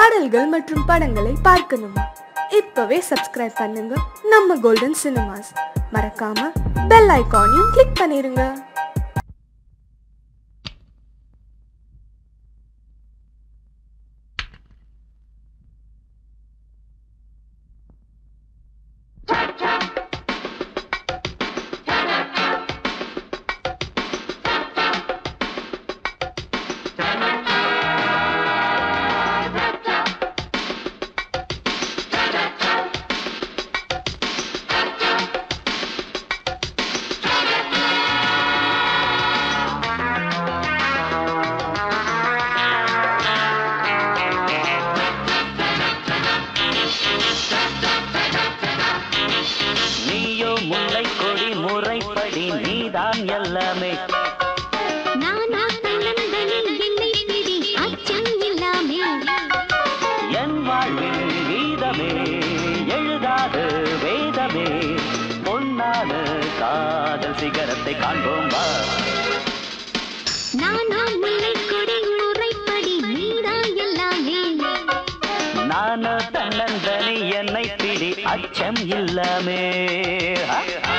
பாடல்கள் மற்றும் படங்களை பார்க்கணுமா இப்பவே சப்ஸ்கிரைப் பண்ணுங்க நம்ம கோல்டன் சினிமாஸ் மறக்காம பெல் ஐகானையும் கிளிக் பண்ணிருங்க நீயோ முல்லை கொடி முறைப்படி நீதான் எல்லாமே நானா தன்னந்தனி என்னை பிடி அச்சம் இல்லாமே என் வாழ்வில் வீதமே எழுதாத வேதமே பொன்னான காதல் சிகரத்தை காண்போம் வா நானா முல்லை கொடி முறைப்படி நீதான் எல்லாமே நானோ தன்னந்தனி என்னை பிடி அச்சம் இல்லாமே ஆ, ஆ.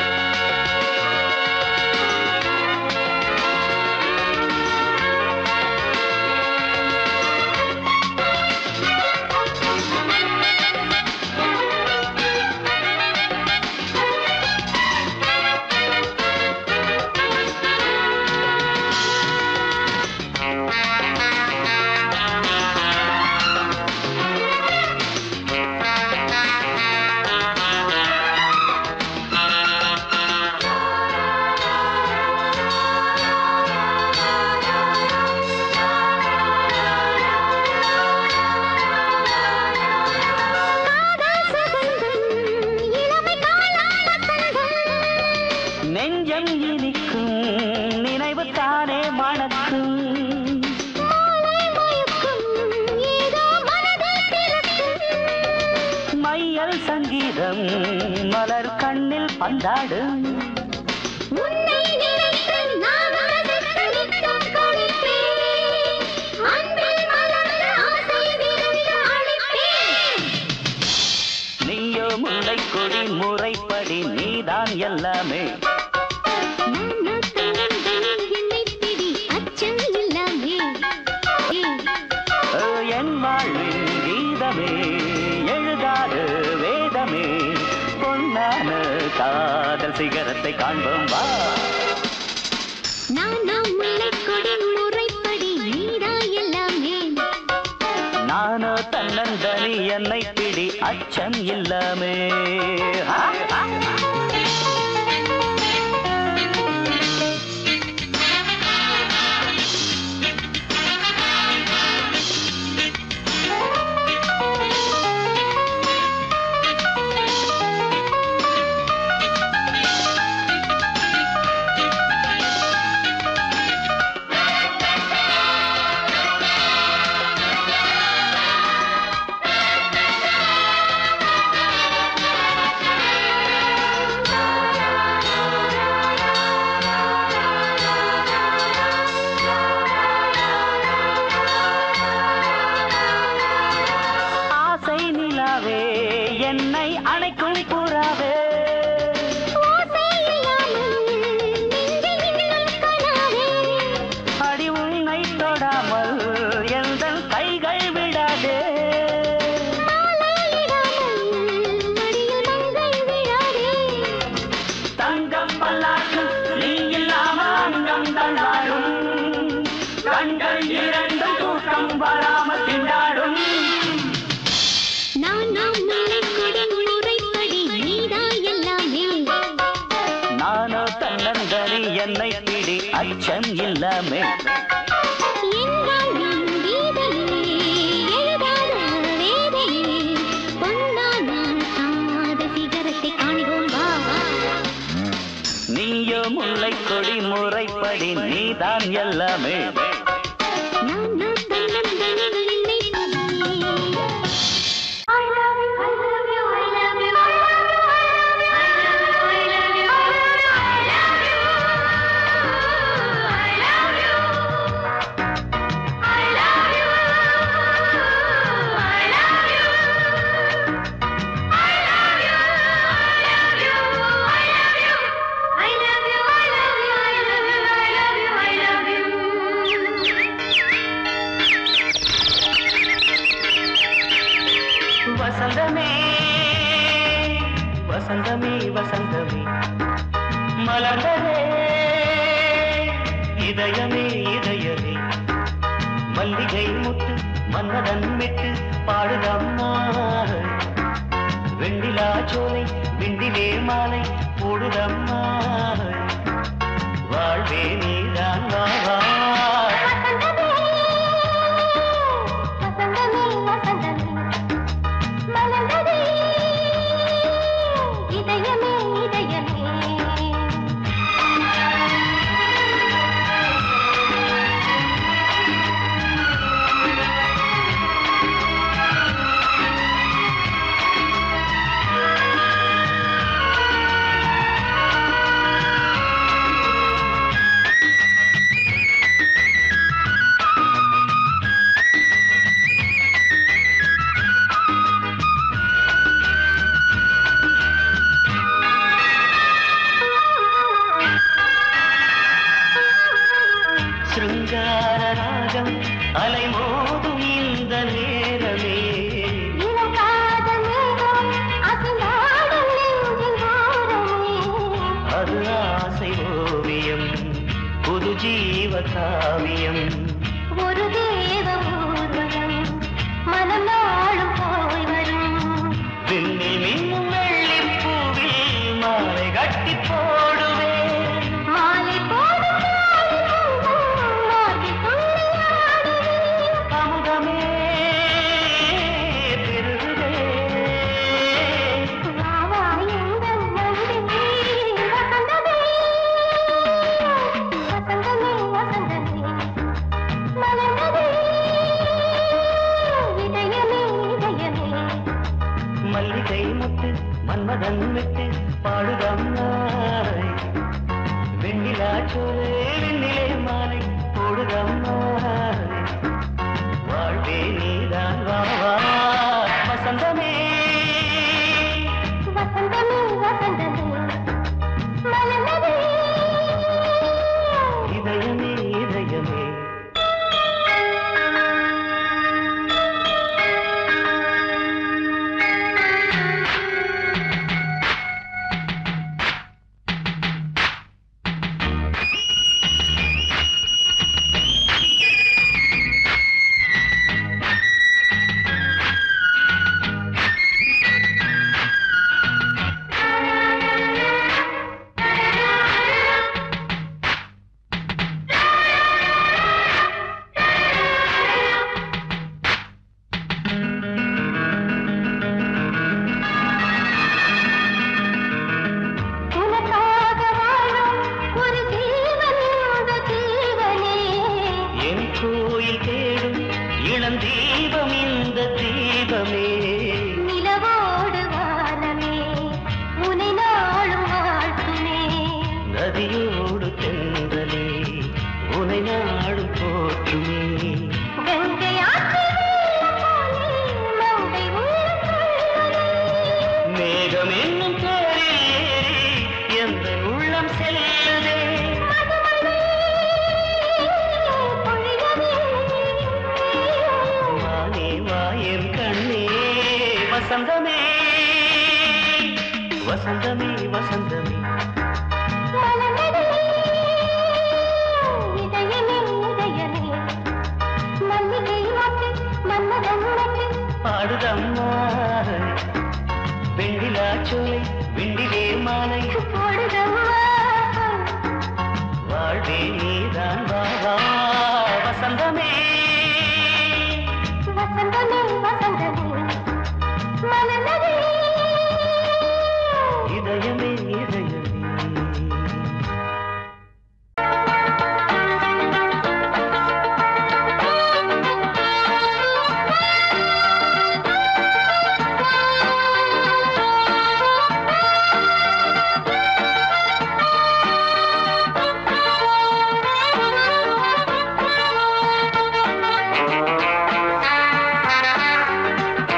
காதல் சுகந்தம் இளமை காலான சந்தம் நெஞ்சம் இனிக்கும் நினைவு தானே மணக்கும் மாலை மயக்கும் ஏதோ மனதில் பிறக்கும் மையல் சங்கீதம் மலர் கண்ணில் பந்தாடும் உன்னை நினைத்து நான் ரசித்து நித்தம் கழிப்பேன். அன்பில் மலர்ந்த ஆசை விருந்து அளிப்பேன். நீயோ முல்லை கொடி முறைப்படி நீதான் எல்லாமே நானா தன்னந்தனி என்னை பிடி அச்சம் இல்லாமே. ஏய், ஓ, என் வாழ்வின் கீதமே எழுதாத வேதமே பொன்னான காதல் சிகரத்தை காண்போம் வா நானா முல்லைக் கொடி முறைப்படி நீதான் எல்லாமே. நானோ தன்னந்தனி என்னை பிடி அச்சம் இல்லாமே ஆ, ஆ. ஆசை நிலாவே என்னை அணைக்கும் புறாவே ஓசை இல்லாமல் நெஞ்சில் இன்னும் கனாவே. அடி உன்னை தொடாமல் எந்த கைகள் விடாதே மாலையிடாமல் மடியில் மங்கை விழாதே. தங்கம் பல்லாக்கு நீ இல்லாம அங்கம் தள்ளாடும் கண்கள் இரண்டும் தூக்கம் வராமல் திண்டாடும் நானா முல்லைக் கொடி முறைப்படி நீதான் எல்லாமே. நானோ தன்னந்தனி என்னை பிடி அச்சம் இல்லாமே என் வாழ்வின் கீதமே, எழுதாத வேதமே, பொன்னான காதல் சிகரத்தை காண்போம் வா, வா. நீயோ முல்லை கொடி முறைப்படி நீதான் எல்லாமே நானா தன்னந்தனி என்னை பிடி. I love you, I love you, I love you, I love you, I love you, I love you, I love you, I love you, I love you, I love you, I love you. வசந்தமே வசந்தமே வசந்தமே மலர்ந்ததே இதயமே இதயமே மல்லிகை முத்து மன்னதன் மெட்டு பாடுதம்மா வெண்ணிலா சோலை விண்டிலே மாலை போடுதம்மா வாழ்வே நீதான் வா வா. வசந்தமே வசந்தமே வசந்தமே மலர்ந்ததே இதயமே இதயமே சிருங்கார ராகம் அலைமோதும் இந்த நேரமே இளம் காதல் மேகம் அசைந்தாடும் நெஞ்சின் ஓரமே அது ஆசை ஓவியம் புது ஜீவ காவியம் ஒரு தேவ ஊர்வலம் மனம் நாளும் போய் வரும் விண்ணில் மின்னும் வெள்ளி பூவில் மாலை கட்டி போடுவேன் மாலை போடும் மார்கழி துள்ளியாடுவேன் அமுதமே பெருகுதே வா வா எங்கள் நந்தினி வசந்தமே வசந்தமே வசந்தமே மலர்ந்ததே இதயமே இதயமே மல்லிகை முத்து மன்மதன் விட்டு பாடுதம்மாய் வெண்ணிலா சோலை வெண்ணிலே மாலை போடுதம்மாய் வாழ்வே நீதான் வா வா வசந்தமே வசந்தமே வசந்தமே மலர்ந்ததே இதயமே இதயமே உனக்காக வாழும் ஒரு ஜீவன் இந்த ஜீவனே என் கோயில் தேடும் இளம் தீபம் இந்த தீபமே நிலவோடு வானமே உனை நாளும் வாழ்த்துமே நதியோடு தென்றலே உனை நாடும் போற்றுமே கங்கை ஆற்று வெள்ளம் போலே மங்கை உள்ளம் கொள்ளுதே. மேகம் என்னும் தேரில் ஏறி எந்த உள்ளம் செல்லுதே மதுமழை பொழியவே. வானே வாயன் கண்ணே வசந்தமே வசந்தமே வசந்தமே மலர்ந்ததே இதயமே இதயமே மல்லிகை மொட்டு மன்மதன் மொட்டு பாடுதம்மா வெண்ணிலா சோலை விண்டிலே மாலை போடுதம்மா வாழ்வே நீதான் வா வா வசந்தமே வசந்தமே வசந்தமே மலர்ந்ததே இதயமே இதயமே Thank you.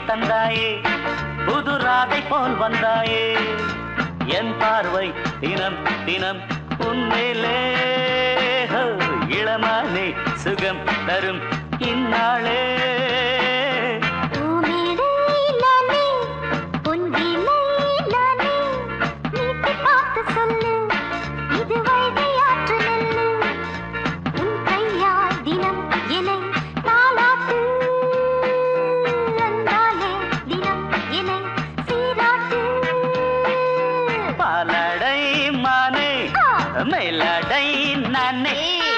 தந்தாயே புது ராதை போல் வந்தாயே என் பார்வை தினம் தினம் உன்மேலே ஹோ, இளமானே சுகம் தரும் இந்நாளே பூமேடை நானே, பொன்வீணை நானே, நீட்டிப் பார்த்து சொல்லு, இது வைகையாற்று நெல்லு. உன் கையால் தினம் என்னை தாலாட்டு. அன்பாலே தினம் என்னை சீராட்டு. பாலடை மானே ஆ. மேலடை நானே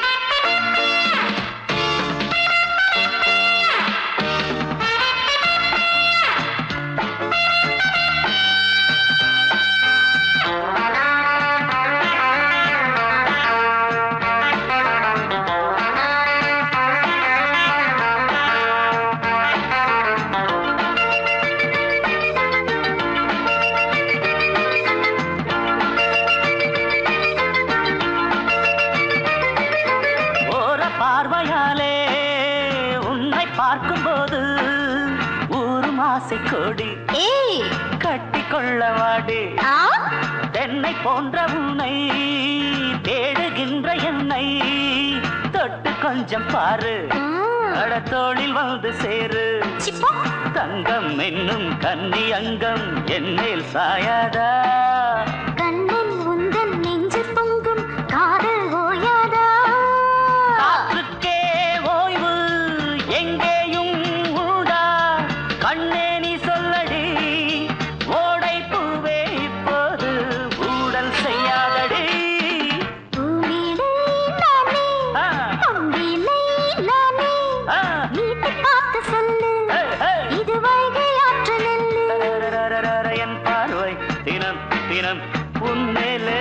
ஓர பார்வையாலே உன்னை பார்க்கும்போது ஊரும் ஆசை கொடி ஏய், கட்டிக்கொள்ள வாடி ஆ? தென்னை போன்ற உன்னை தேடுகின்ற என்னை தொட்டு கொஞ்சம் பாரு ம், கடத்தோளில் வந்து சேரு சிப்பா. தங்கம் என்னும் கன்னி அங்கம் என்னேல் சாயாதா கண்ணில் உந்தன் நெஞ்சில் பொங்கும் காதல் ஓயாதா காற்றுக்கே ஓய்வு எங்கேயும் உண்டா கண்ணே நீ சொல்லடி ஓடை பூவே இப்போது ஊடல் செய்யாதடி பூமியிலே நானே, ஆ, பொன்விலை நானே, ஆ, நீட்டிப் பார்த்து சொல்லு, ஹே, ஹே. இது வைகை ஆற்று நெல்லு. ரரரரரர என் பார்வை தினம் தினம் உன்மேலே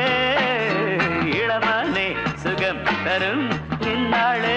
இளமானே சுகம் தரும் இந்நாளே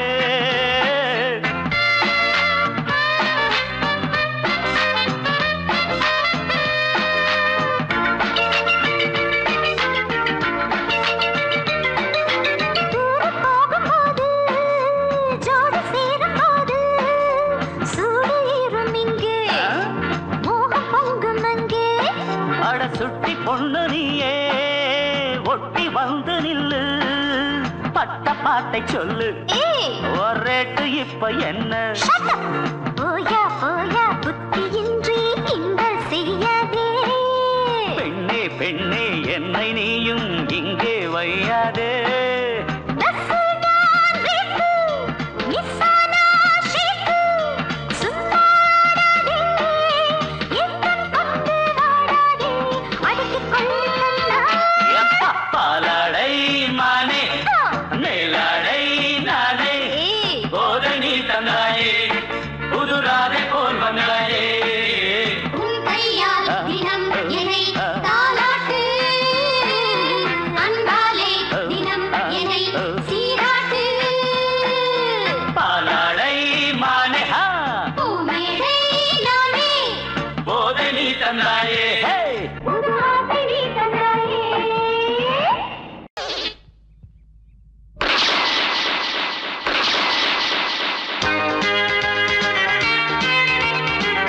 தூரம் போகும்போது, ஜோடி சேரும்போது, சூடு ஏறும் இங்கே, மோகம் பொங்கும் அங்கே. அட சுட்டி பொண்ணு நீயே ஒட்டி வந்து நில்லு பட்ட பாட்டை சொல்லு ஏய், ஒரேட்டு இப்ப என்ன shut up. போயா போயா புத்தியின்றி கிண்டல் செய்யாதே பெண்ணே பெண்ணே என்னை நீயும் இங்கே வையாதே நசுடான் ரேப்பு, மிஸ்ஸானா ஷேப்பு, சும்மாடாதே, எண்ணம் கொண்டு வாடாதே, அடக்கிக் கொள்ளு கண்ணா. எப்பா பாலாடை மானே மேலாடை நானே ஏய், போதை நீ தந்தாயே புதுராதை போல் வந்தாயே உன் கையால் தினம் என்னை தாலாட்டு. அன்பாலே தினம் என்னை சீராட்டு. பாலாடை மானே ஆ, பூமேடை நானே, போதை நீ தந்தாயே ஹே! புது ஆசை நீ தந்தாயே. ஆ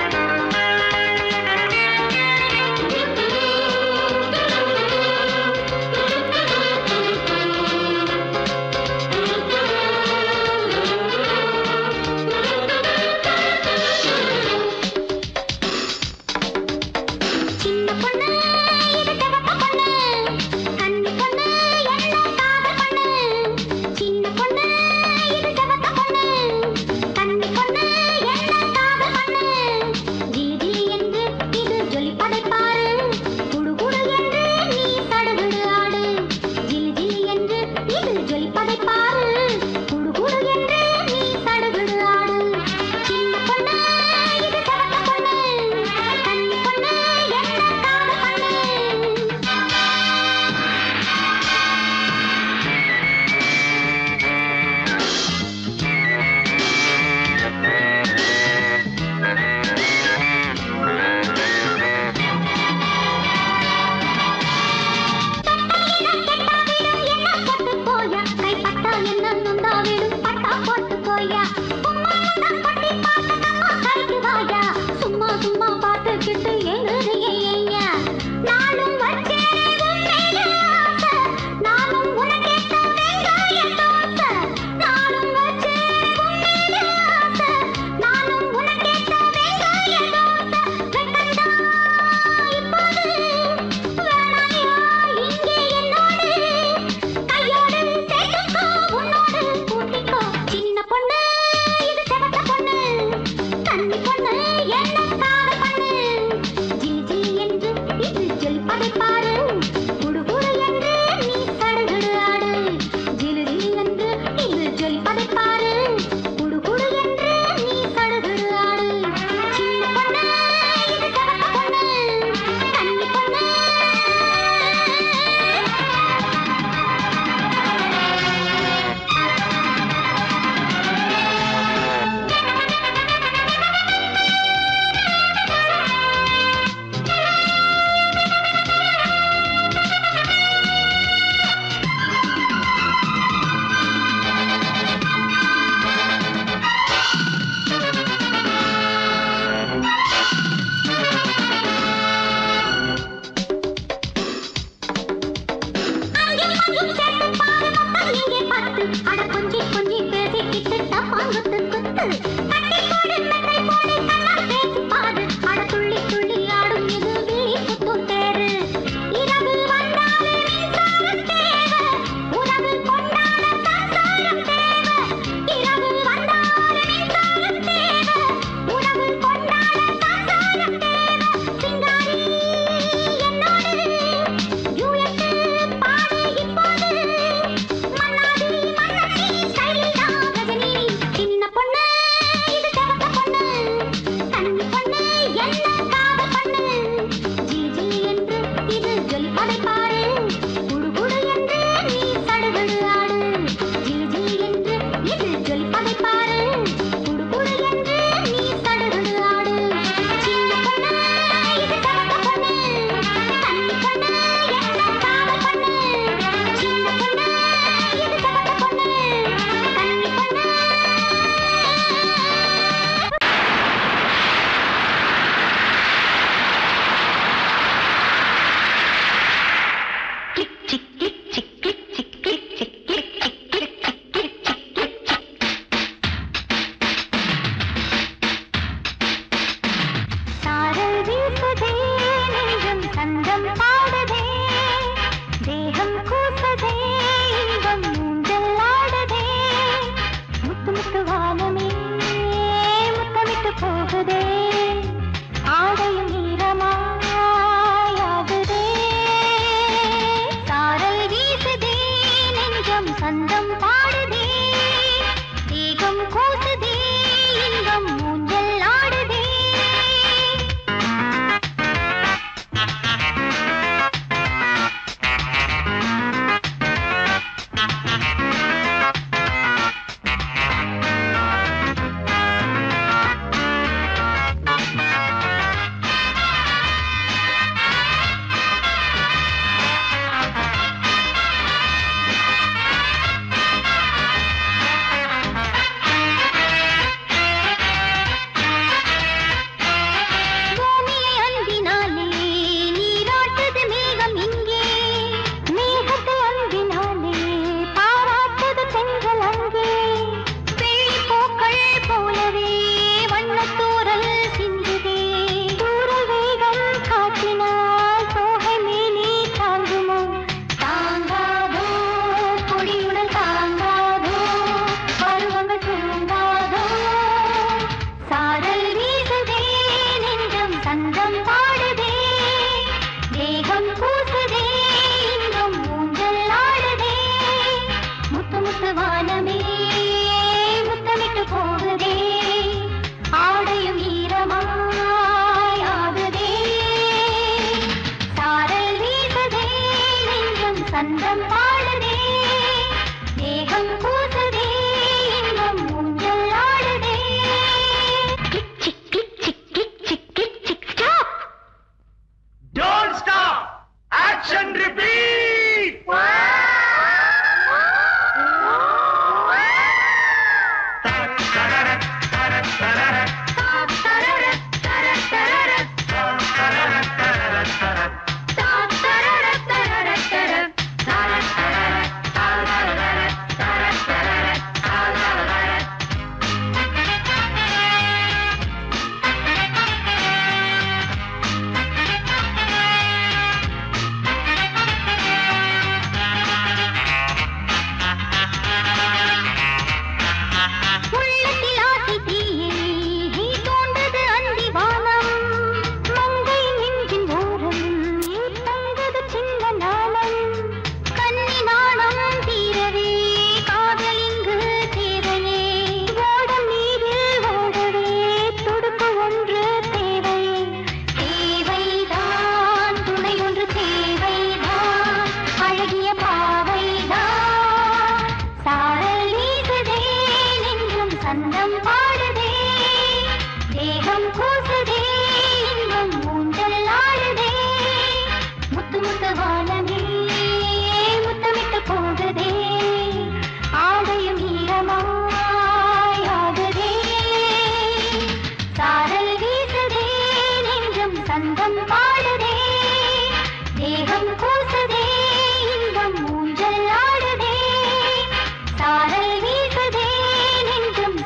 சந்தம்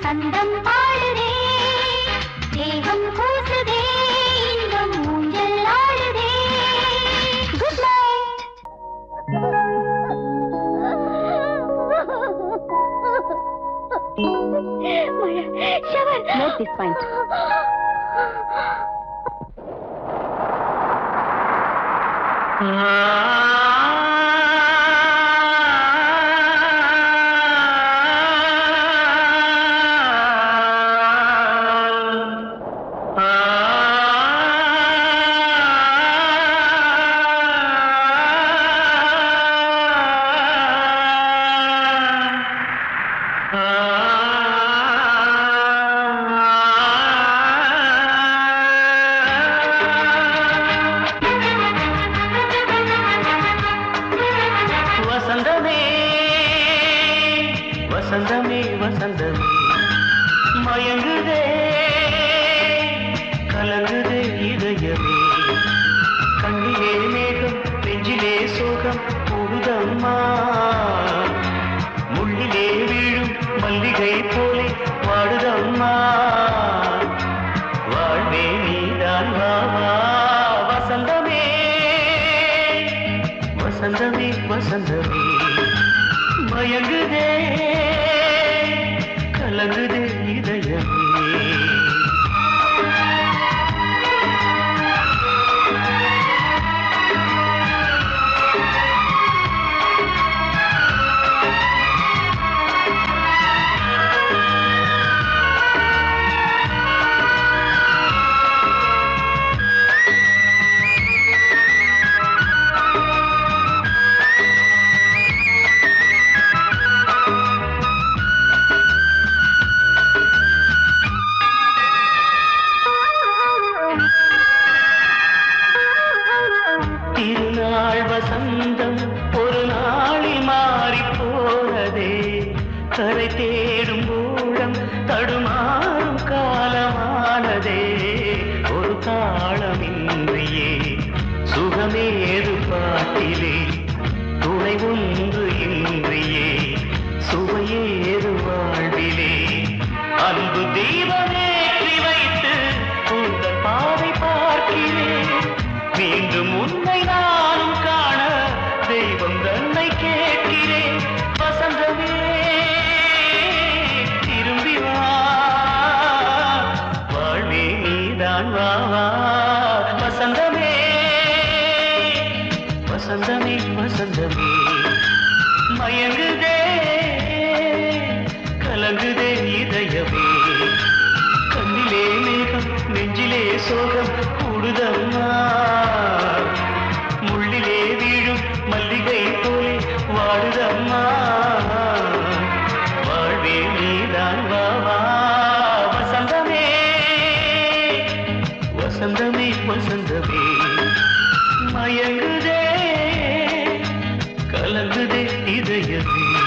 ராகம் பாடுதே தேகம் கூசுதே இன்பம் ஊஞ்சல் ஆடுதே good night shower Note this point. வசந்தமே வசந்தமே வசந்தமே மயங்குதே கலங்குதே இதயமே கண்ணிலே மேகம் நெஞ்சிலே சோகம் கூடுதம்மா முள்ளிலே வீழும் மல்லிகை போலே வாடுதம்மா வாழ்வே நீதான் வா வா வசந்தமே வசந்தமே வசந்தமே மயங்குதே கலங்குதே இதயமே திருநாள் வசந்தம் ஒரு நாளில் மாறி போனதே கரை தேடும் ஊழம் தடுமாறும் காலமானதே ஒரு தாளமின்றியே சுகமேது பாட்டிலே துணை ஒன்று இன்றியே சுவையேது வாழ்விலே அன்பு தெய்வமேற்றி வைத்து உங்கள் பாதை பார்க்கிறேன் மீண்டும் உன்னை நானும் காண தெய்வம் தன்னை கேட்கிறேன் வசந்தமே திரும்பி வா வாழ்வே நீதான் வா வா வசந்தமே வசந்தமே வசந்தமே மயங்குதே கலங்குதே இதயமே கண்ணிலே மேகம் நெஞ்சிலே சோகம் கூடுதம்மா முள்ளிலே வீழும் மல்லிகை போலே வாடுதம்மா வாழ்வே நீதான் வா வா வசந்தமே வசந்தமே வசந்தமே மயங்குதே கலங்குதே இதயமே